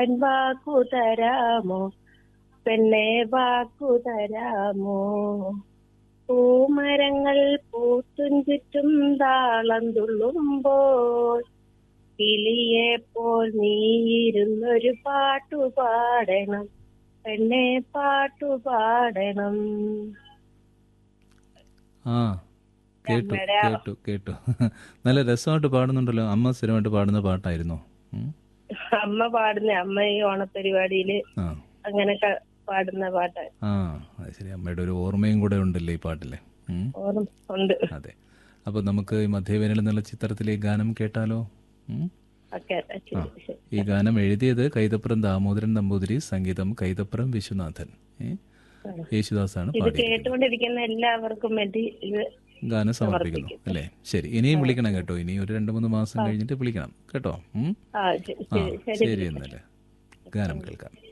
വാക്കു തരാമോ പെണ്ണെ വാക്കു തരാമോ പൂമരങ്ങൾ പൂത്തും ചുറ്റും താളം തുള്ളുമ്പോൾ കിളിയെ പോൽ നീയിരുന്നൊരു പാട്ടു പാടണം പെണ്ണെ പാട്ടു പാടണം ആ കേട്ടു നമ്മുടെ കേട്ടു കേട്ടു നല്ല രസമായിട്ട് പാടുന്നുണ്ടല്ലോ അമ്മ സ്ഥിരമായിട്ട് പാടുന്ന പാട്ടായിരുന്നോ ഉം? അമ്മ പാടുന്ന അമ്മ ഈ ഓണപരിപാടിയില് ആ അങ്ങനൊക്കെ പാടുന്ന പാട്ട് ആ അത് ശരി അമ്മയുടെ ഒരു ഓർമ്മയും കൂടെ ഉണ്ടല്ലേ ഈ പാട്ടിലെ ഉം? ഓർമ്മ ഉണ്ട് അതെ അപ്പോൾ നമുക്ക് ഈ മധ്യവേനൽ എന്നുള്ള ചിത്രത്തിലെ ഈ ഗാനം കേട്ടാലോ ഉം? ഒക്കെ ശരി ശരി ഈ ഗാനം എഴുതിയത് കൈതപ്പുറം ദാമോദരൻ നമ്പൂതിരി സംഗീതം കൈതപ്പുറം വിശ്വനാഥൻ ഏ? യേശുദാസാണ് ഇത് പാടിയത് കേട്ടുകൊണ്ടിരിക്കുന്ന എല്ലാവർക്കും വേണ്ടി ഇത് ഗാനം സമർപ്പിക്കുന്നു അല്ലേ ശരി ഇനിയും വിളിക്കണം കേട്ടോ ഇനി ഒരു രണ്ട് മൂന്ന് മാസം കഴിഞ്ഞിട്ട് വിളിക്കണം കേട്ടോ ഉം? ആ ശരി ആ ശരി ശരി ശരി എന്നല്ലേ ഗാനം കേൾക്കാം